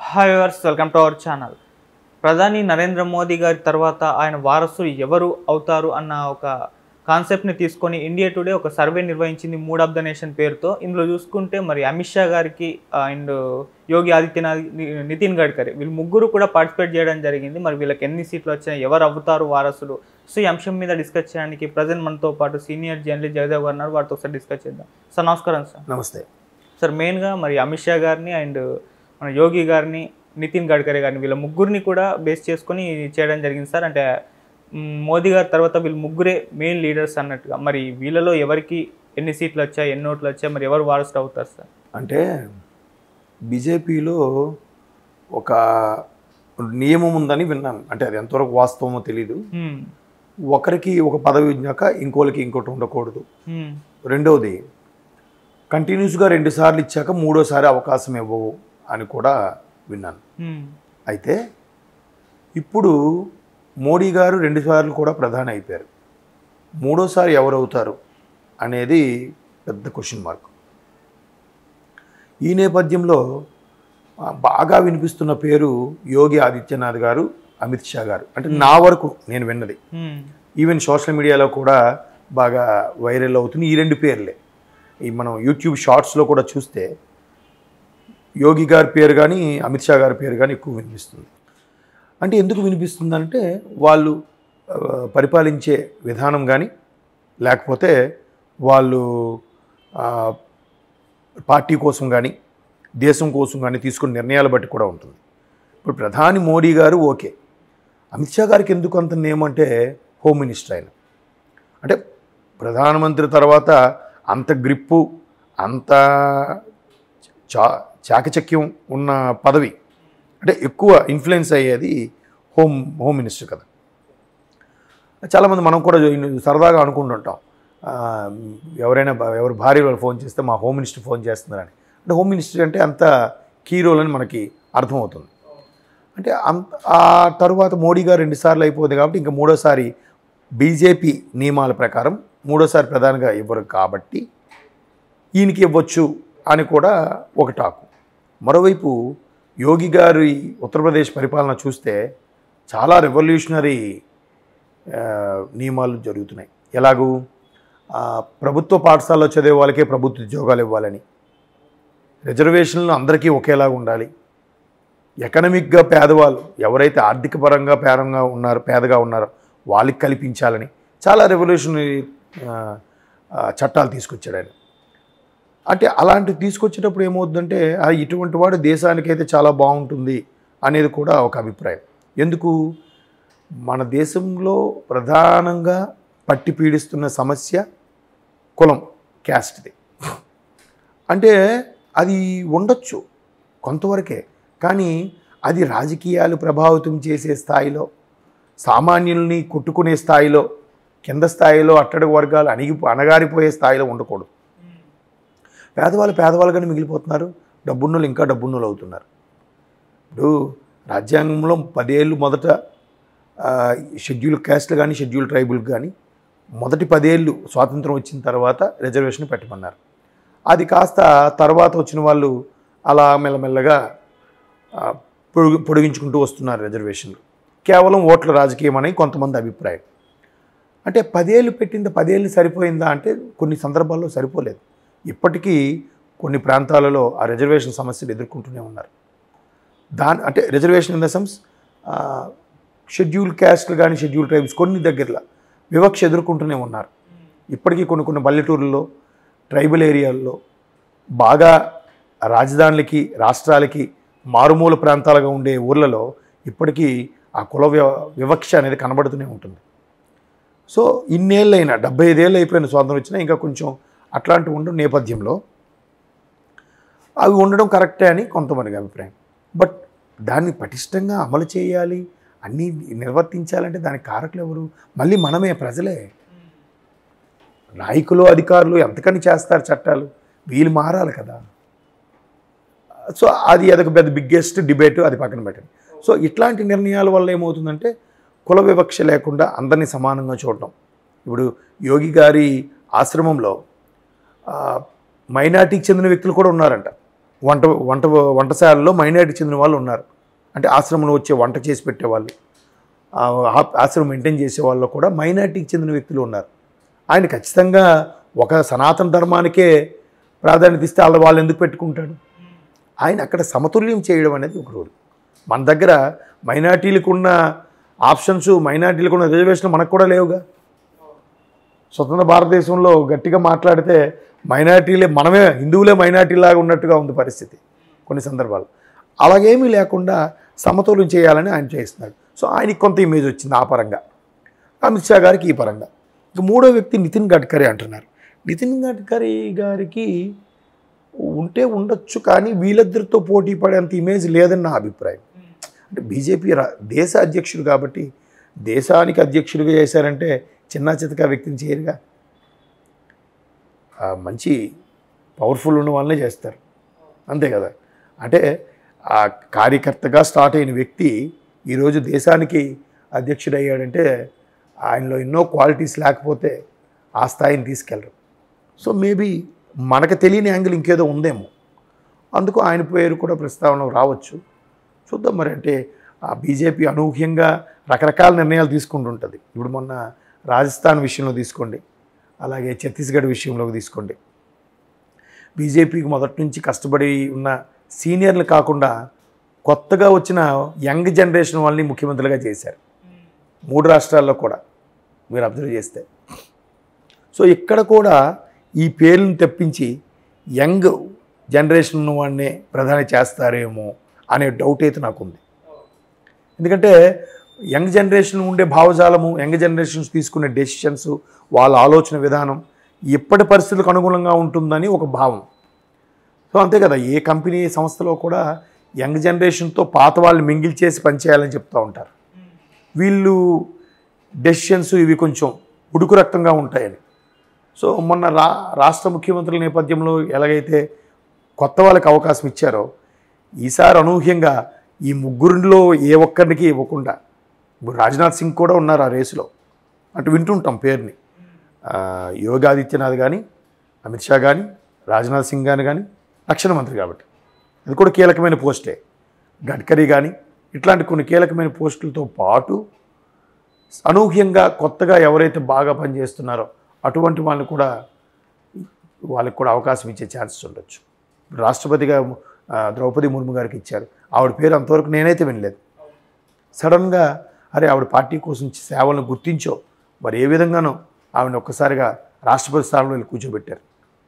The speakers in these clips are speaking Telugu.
హాయ్ వర్స్ వెల్కమ్ టు అవర్ ఛానల్ ప్రధాని నరేంద్ర మోదీ గారి తర్వాత ఆయన వారసులు ఎవరు అవుతారు అన్న ఒక కాన్సెప్ట్ని తీసుకొని ఇండియా టుడే ఒక సర్వే నిర్వహించింది మూడ్ ఆఫ్ ద నేషన్ పేరుతో ఇందులో చూసుకుంటే మరి అమిత్ షా గారికి అండ్ యోగి ఆదిత్యనాథ్ ని- నితిన్ గడ్కరీ వీళ్ళు ముగ్గురు కూడా పార్టిసిపేట్ చేయడం జరిగింది మరి వీళ్ళకి ఎన్ని సీట్లు వచ్చాయి ఎవరు అవుతారు వారసులు సో ఈ అంశం మీద డిస్కస్ చేయడానికి ప్రజెంట్ మనతో పాటు సీనియర్ జర్నలిస్ట్ జగదేవ్ గారు ఉన్నారు వారితో ఒకసారి డిస్కస్ చేద్దాం సార్ నమస్కారం సార్ నమస్తే సార్ మెయిన్గా మరి అమిత్ షా గారిని అండ్ మన యోగి గారిని నితిన్ గడ్కరీ గారిని వీళ్ళ ముగ్గురిని కూడా బేస్ చేసుకొని చేయడం జరిగింది సార్ అంటే మ్, మోదీ గారి తర్వాత వీళ్ళు ముగ్గురే మెయిన్ లీడర్స్ అన్నట్టుగా మరి వీళ్ళలో ఎవరికి ఎన్ని సీట్లు వచ్చాయి ఎన్ని ఓట్లు వచ్చాయి మరి ఎవరు వారసులు అవుతారు సార్ అంటే బీజేపీలో ఒక నియమం ఉందని విన్నాను అంటే అది ఎంతవరకు వాస్తవమో తెలియదు మ్, ఒకరికి ఒక పదవి ఇచ్చాక ఇంకోరికి ఇంకోటి ఉండకూడదు మ్, రెండవది కంటిన్యూస్గా రెండు సార్లు ఇచ్చాక మూడోసారి అవకాశం ఇవ్వవు అని కూడా విన్నాను మ్, అయితే ఇప్పుడు మోడీ గారు రెండు సార్లు కూడా ప్రధాని అయిపోయారు మూడోసారి ఎవరు అవుతారు అనేది పెద్ద క్వశ్చన్ మార్క్ ఈ నేపథ్యంలో ఆ, బాగా వినిపిస్తున్న పేరు యోగి ఆదిత్యనాథ్ గారు అమిత్ షా గారు అంటే నా వరకు నేను విన్నది మ్, ఈవెన్ సోషల్ మీడియాలో కూడా బాగా వైరల్ అవుతుంది ఈ రెండు పేర్లే ఈ మనం యూట్యూబ్ షార్ట్స్లో కూడా చూస్తే యోగి గారి పేరు కానీ అమిత్ షా గారి పేరు కానీ ఎక్కువ వినిపిస్తుంది అంటే ఎందుకు వినిపిస్తుందంటే వాళ్ళు ఆ, పరిపాలించే విధానం కానీ లేకపోతే వాళ్ళు ఆ, పార్టీ కోసం కానీ దేశం కోసం కానీ తీసుకున్న నిర్ణయాలు బట్టి కూడా ఉంటుంది ఇప్పుడు ప్రధాని మోడీ గారు ఓకే అమిత్ షా గారికి ఎందుకు అంత నేమ్ అంటే హోమ్ మినిస్టర్ ఆయన అంటే ప్రధానమంత్రి తర్వాత అంత గ్రిప్పు అంత చా చాకచక్యం ఉన్న పదవి అంటే ఎక్కువ ఇన్ఫ్లుయెన్స్ అయ్యేది హోమ్ హోమ్ మినిస్టర్ కదా చాలామంది మనం కూడా సరదాగా అనుకుంటుంటాం ఆ, ఎవరైనా బా- ఎవరు భార్య వాళ్ళు ఫోన్ చేస్తే మా హోమ్ మినిస్టర్ ఫోన్ చేస్తున్నారని అంటే హోమ్ మినిస్టర్ అంటే అంత కీ రోల్ అని మనకి అర్థమవుతుంది అంటే అంత ఆ తరువాత మోడీ గారు రెండుసార్లు అయిపోతుంది కాబట్టి ఇంకా మూడోసారి బీజేపీ నియమాల ప్రకారం మూడోసారి ప్రధానిగా ఇవ్వరు కాబట్టి ఈయనకి ఇవ్వచ్చు అని కూడా ఒక టాకు మరోవైపు యోగి గారి ఉత్తరప్రదేశ్ పరిపాలన చూస్తే చాలా రెవల్యూషనరీ ఆ, నియమాలు జరుగుతున్నాయి ఎలాగూ ఆ, ప్రభుత్వ పాఠశాలలో చదివే వాళ్ళకే ప్రభుత్వ ఉద్యోగాలు ఇవ్వాలని రిజర్వేషన్లు అందరికీ ఒకేలాగా ఉండాలి ఎకనమిక్గా పేదవాళ్ళు ఎవరైతే ఆర్థిక పరంగా పేరంగా ఉన్నారో పేదగా ఉన్నారో వాళ్ళకి కల్పించాలని చాలా రెవల్యూషనరీ ఆ, ఆ, చట్టాలు తీసుకొచ్చాడు ఆయన అంటే అలాంటివి తీసుకొచ్చేటప్పుడు ఏమవుతుందంటే ఆ, ఇటువంటి వాడు దేశానికైతే చాలా బాగుంటుంది అనేది కూడా ఒక అభిప్రాయం ఎందుకు మన దేశంలో ప్రధానంగా పట్టి పీడిస్తున్న సమస్య కులం క్యాస్ట్ది అంటే అది ఉండొచ్చు కొంతవరకే కానీ అది రాజకీయాలు ప్రభావితం చేసే స్థాయిలో సామాన్యుల్ని కొట్టుకునే స్థాయిలో కింద స్థాయిలో అట్టడుగు వర్గాలు అణిగి అణగారిపోయే స్థాయిలో ఉండకూడదు పేదవాళ్ళు పేదవాళ్ళుగానే మిగిలిపోతున్నారు డబ్బున్నోళ్ళు ఇంకా డబ్బున్నోళ్ళు అవుతున్నారు ఇప్పుడు రాజ్యాంగంలో పదేళ్ళు మొదట షెడ్యూల్ క్యాస్ట్లు కానీ షెడ్యూల్ ట్రైబుల్ కానీ మొదటి పదేళ్ళు స్వాతంత్రం వచ్చిన తర్వాత రిజర్వేషన్ పెట్టమన్నారు అది కాస్త తర్వాత వచ్చిన వాళ్ళు అలా మెల్లమెల్లగా ఆ, పొడిగి పొడిగించుకుంటూ వస్తున్నారు రిజర్వేషన్లు కేవలం ఓట్ల రాజకీయం అని కొంతమంది అభిప్రాయం అంటే పదేళ్ళు పెట్టింది పదేళ్ళు సరిపోయిందా అంటే కొన్ని సందర్భాల్లో సరిపోలేదు ఇప్పటికీ కొన్ని ప్రాంతాలలో ఆ రిజర్వేషన్ సమస్యలు ఎదుర్కొంటూనే ఉన్నారు దాని అంటే reservation in the sense schedule క్యాస్ట్లు కానీ షెడ్యూల్ ట్రైబ్స్ కొన్ని దగ్గరలో వివక్ష ఎదుర్కొంటూనే ఉన్నారు ఇప్పటికీ కొన్ని కొన్ని పల్లెటూరుల్లో ట్రైబల్ ఏరియాల్లో బాగా రాజధానులకి రాష్ట్రాలకి మారుమూల ప్రాంతాలుగా ఉండే ఊర్లలో ఇప్పటికీ ఆ కుల వివ వివక్ష అనేది కనబడుతూనే ఉంటుంది సో ఇన్నేళ్ళైనా డెబ్బై ఐదేళ్ళు అయిపోయిన స్వాతంత్రం వచ్చినా ఇంకా కొంచెం అట్లాంటివి ఉండడం నేపథ్యంలో అవి ఉండడం కరెక్టే అని కొంతమందికి అభిప్రాయం బట్ దాన్ని పటిష్టంగా అమలు చేయాలి అన్నీ నిర్వర్తించాలంటే దానికి కారకులు ఎవరు మళ్ళీ మనమే ప్రజలే నాయకులు అధికారులు ఎంతకని చేస్తారు చట్టాలు వీళ్ళు మారాలి కదా సో అది అదొక పెద్ద బిగ్గెస్ట్ డిబేట్ అది పక్కన పెట్టండి సో ఇట్లాంటి నిర్ణయాల వల్ల ఏమవుతుందంటే కుల వివక్ష లేకుండా అందరినీ సమానంగా చూడటం ఇప్పుడు యోగి గారి ఆశ్రమంలో మైనార్టీకి చెందిన వ్యక్తులు కూడా ఉన్నారంట వంట వంట వంటశాలలో మైనారిటీ చెందిన వాళ్ళు ఉన్నారు అంటే ఆశ్రమంలో వచ్చే వంట చేసి పెట్టేవాళ్ళు ఆ ఆ- ఆశ్రమం మెయింటైన్ చేసే వాళ్ళు కూడా మైనారిటీకి చెందిన వ్యక్తులు ఉన్నారు ఆయన ఖచ్చితంగా ఒక సనాతన ధర్మానికే ప్రాధాన్యత ఇస్తే వాళ్ళ వాళ్ళు ఎందుకు పెట్టుకుంటాడు ఆయన అక్కడ సమతుల్యం చేయడం అనేది ఒక రూల్ మన దగ్గర మైనార్టీలకు ఉన్న ఆప్షన్స్ మైనార్టీలకు ఉన్న రిజర్వేషన్ మనకు కూడా లేవుగా స్వతంత్ర భారతదేశంలో గట్టిగా మాట్లాడితే మైనార్టీలే మనమే హిందువులే మైనార్టీలాగా ఉన్నట్టుగా ఉంది పరిస్థితి కొన్ని సందర్భాలు అలాగేమీ లేకుండా సమతుల్యం చేయాలని ఆయన చేస్తున్నాడు సో ఆయనకి కొంత ఇమేజ్ వచ్చింది ఆ పరంగా అమిత్ షా గారికి ఈ పరంగా ఇక మూడో వ్యక్తి నితిన్ గడ్కరీ అంటున్నారు నితిన్ గడ్కరీ గారికి ఉంటే ఉండొచ్చు కానీ వీళ్ళిద్దరితో పోటీ పడేంత ఇమేజ్ లేదని నా అభిప్రాయం అంటే బీజేపీ రా దేశ అధ్యక్షుడు కాబట్టి దేశానికి అధ్యక్షుడిగా చేశారంటే చిన్న చితక వ్యక్తిని చేయరుగా ఆ మంచి పవర్ఫుల్ ఉన్న వాళ్ళనే చేస్తారు అంతే కదా అంటే ఆ కార్యకర్తగా స్టార్ట్ అయిన వ్యక్తి ఈరోజు దేశానికి అధ్యక్షుడు అయ్యాడంటే ఆయనలో ఎన్నో క్వాలిటీస్ లేకపోతే ఆ స్థాయిని తీసుకెళ్ళరు సో మేబీ మనకు తెలియని యాంగిల్ ఇంకేదో ఉందేమో అందుకు ఆయన పేరు కూడా ప్రస్తావన రావచ్చు చూద్దాం మరి అంటే ఆ బీజేపీ అనూహ్యంగా రకరకాల నిర్ణయాలు తీసుకుంటుంటుంది ఇప్పుడు మొన్న రాజస్థాన్ విషయంలో తీసుకోండి అలాగే ఛత్తీస్గఢ్ విషయంలో తీసుకోండి బీజేపీకి మొదటి నుంచి కష్టపడి ఉన్న సీనియర్లు కాకుండా కొత్తగా వచ్చిన యంగ్ జనరేషన్ వాళ్ళని ముఖ్యమంత్రులుగా చేశారు మూడు రాష్ట్రాల్లో కూడా మీరు అబ్జర్వ్ చేస్తే సో ఇక్కడ కూడా ఈ పేర్లను తెప్పించి యంగ్ జనరేషన్ ఉన్న వాడినే ప్రధాని చేస్తారేమో అనే డౌట్ అయితే నాకుంది ఎందుకంటే యంగ్ జనరేషన్ ఉండే భావజాలము యంగ్ జనరేషన్స్ తీసుకునే డెసిషన్స్ వాళ్ళ ఆలోచన విధానం ఇప్పటి పరిస్థితులకు అనుగుణంగా ఉంటుందని ఒక భావం సో అంతే కదా ఏ కంపెనీ సంస్థలో కూడా యంగ్ జనరేషన్తో పాత వాళ్ళు మింగిల్ చేసి పనిచేయాలని చెప్తూ ఉంటారు వీళ్ళు డెసిషన్స్ ఇవి కొంచెం ఉడుకు రక్తంగా ఉంటాయని సో మొన్న రా రాష్ట్ర ముఖ్యమంత్రుల నేపథ్యంలో ఎలాగైతే కొత్త వాళ్ళకి అవకాశం ఇచ్చారో ఈసారి అనూహ్యంగా ఈ ముగ్గురిలో ఏ ఒక్కరికి ఇవ్వకుండా ఇప్పుడు రాజ్నాథ్ సింగ్ కూడా ఉన్నారు ఆ రేసులో అటు వింటుంటాం పేరుని ఆ, యోగి ఆదిత్యనాథ్ కానీ అమిత్ షా కానీ రాజ్నాథ్ సింగ్ గాని కానీ రక్షణ మంత్రి కాబట్టి అది కూడా కీలకమైన పోస్టే గడ్కరీ కానీ ఇట్లాంటి కొన్ని కీలకమైన పోస్టులతో పాటు అనూహ్యంగా కొత్తగా ఎవరైతే బాగా పనిచేస్తున్నారో అటువంటి వాళ్ళని కూడా వాళ్ళకి కూడా అవకాశం ఇచ్చే ఛాన్సెస్ ఉండొచ్చు ఇప్పుడు రాష్ట్రపతిగా ఆ, ద్రౌపది ముర్ము గారికి ఇచ్చారు ఆవిడ పేరు అంతవరకు నేనైతే వినలేదు సడన్గా అరే ఆవిడ పార్టీ కోసం సేవలను గుర్తించో మరి ఏ విధంగానో ఆవిడ ఒక్కసారిగా రాష్ట్రపతి స్థానంలో వెళ్ళి కూర్చోబెట్టారు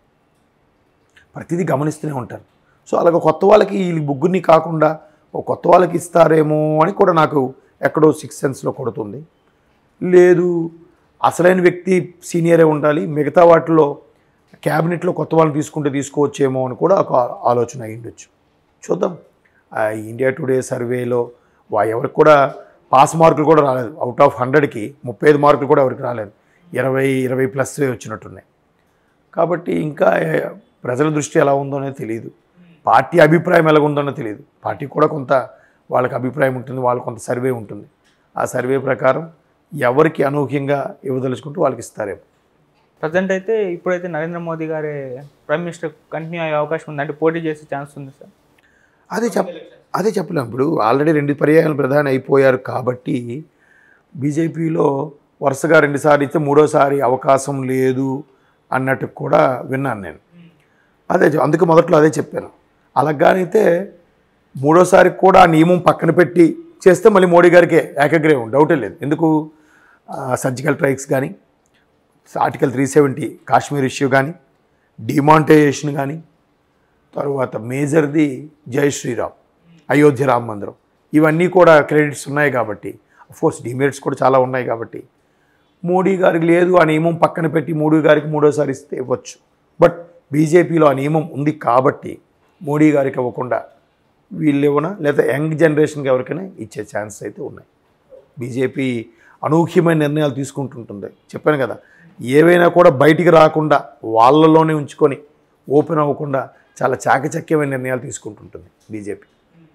ప్రతిదీ గమనిస్తూనే ఉంటారు సో అలాగ కొత్త వాళ్ళకి ఈ ముగ్గురిని కాకుండా ఓ కొత్త వాళ్ళకి ఇస్తారేమో అని కూడా నాకు ఎక్కడో సిక్స్ సెన్స్లో కొడుతుంది లేదు అసలైన వ్యక్తి సీనియరే ఉండాలి మిగతా వాటిలో క్యాబినెట్లో కొత్త వాళ్ళని తీసుకుంటే తీసుకోవచ్చేమో అని కూడా ఒక ఆలోచన అయి ఉండొచ్చు చూద్దాం ఆ ఇండియా టుడే సర్వేలో వా ఎవరికి కూడా పాస్ మార్కులు కూడా రాలేదు అవుట్ ఆఫ్ హండ్రెడ్కి ముప్పై ఐదు మార్కులు కూడా ఎవరికి రాలేదు ఇరవై ఇరవై ప్లస్ వచ్చినట్టున్నాయి కాబట్టి ఇంకా ఏ, ప్రజల దృష్టి ఎలా ఉందో అనేది తెలియదు పార్టీ అభిప్రాయం ఎలా ఉందో అనేది తెలియదు పార్టీ కూడా కొంత వాళ్ళకి అభిప్రాయం ఉంటుంది వాళ్ళకి కొంత సర్వే ఉంటుంది ఆ సర్వే ప్రకారం ఎవరికి అనూహ్యంగా ఇవ్వదలుచుకుంటూ వాళ్ళకి ఇస్తారేమో ప్రజెంట్ అయితే ఇప్పుడైతే నరేంద్ర మోదీ గారే ప్రైమ్ మినిస్టర్ కంటిన్యూ అయ్యే అవకాశం ఉంది అంటే పోటీ చేసే ఛాన్స్ ఉంది సార్ అదే చెప్ అదే చెప్పలేం ఇప్పుడు ఆల్రెడీ రెండు పర్యాయాలు ప్రధాని అయిపోయారు కాబట్టి బీజేపీలో వరుసగా రెండుసార్లు ఇస్తే మూడోసారి అవకాశం లేదు అన్నట్టు కూడా విన్నాను నేను అదే చె- అందుకు మొదట్లో అదే చెప్పాను అలాగైతే మూడోసారి కూడా ఆ నియమం పక్కన పెట్టి చేస్తే మళ్ళీ మోడీ గారికే ఏకగ్రీవం డౌటే లేదు ఎందుకు సర్జికల్ స్ట్రైక్స్ కానీ article three seventy Kashmir issue కానీ డిమానిటైజేషన్ కానీ తర్వాత మేజర్ది జై శ్రీరామ్ అయోధ్య రామ మందిరం ఇవన్నీ కూడా క్రెడిట్స్ ఉన్నాయి కాబట్టి కోర్స్ డిమెరిట్స్ కూడా చాలా ఉన్నాయి కాబట్టి మోడీ గారికి లేదు ఆ నియమం పక్కన పెట్టి మోడీ గారికి మూడోసారి ఇస్తే ఇవ్వచ్చు బట్ బీజేపీలో ఆ నియమం ఉంది కాబట్టి మోడీ గారికి ఇవ్వకుండా వీళ్ళు ఇవ్వనా లేదా యంగ్ జనరేషన్కి ఎవరికైనా ఇచ్చే ఛాన్స్ అయితే ఉన్నాయి బీజేపీ అనూహ్యమైన నిర్ణయాలు తీసుకుంటుంటుంది చెప్పాను కదా ఏవైనా కూడా బయటికి రాకుండా వాళ్ళలోనే ఉంచుకొని ఓపెన్ అవ్వకుండా చాలా చాకచక్యమైన నిర్ణయాలు తీసుకుంటుంటుంది బీజేపీ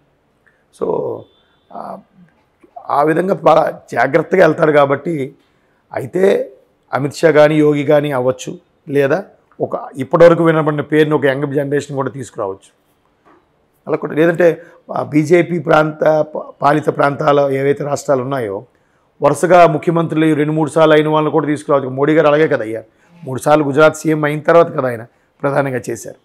సో ఆ- ఆ విధంగా బాగా జాగ్రత్తగా వెళ్తారు కాబట్టి అయితే అమిత్ షా కానీ యోగి కానీ అవ్వచ్చు లేదా ఒక ఇప్పటివరకు వినబడిన పేరుని ఒక యంగ్ జనరేషన్ కూడా తీసుకురావచ్చు అలా కూడా లేదంటే బీజేపీ ప్రాంత ప- పాలిత ప్రాంతాలు ఏవైతే రాష్ట్రాలు ఉన్నాయో వరుసగా ముఖ్యమంత్రులు రెండు మూడు సార్లు అయిన వాళ్ళని కూడా తీసుకురావచ్చు మోడీ గారు అలాగే కదా అయ్యారు మూడు సార్లు గుజరాత్ సీఎం అయిన తర్వాత కదా ఆయన ప్రధానంగా చేశారు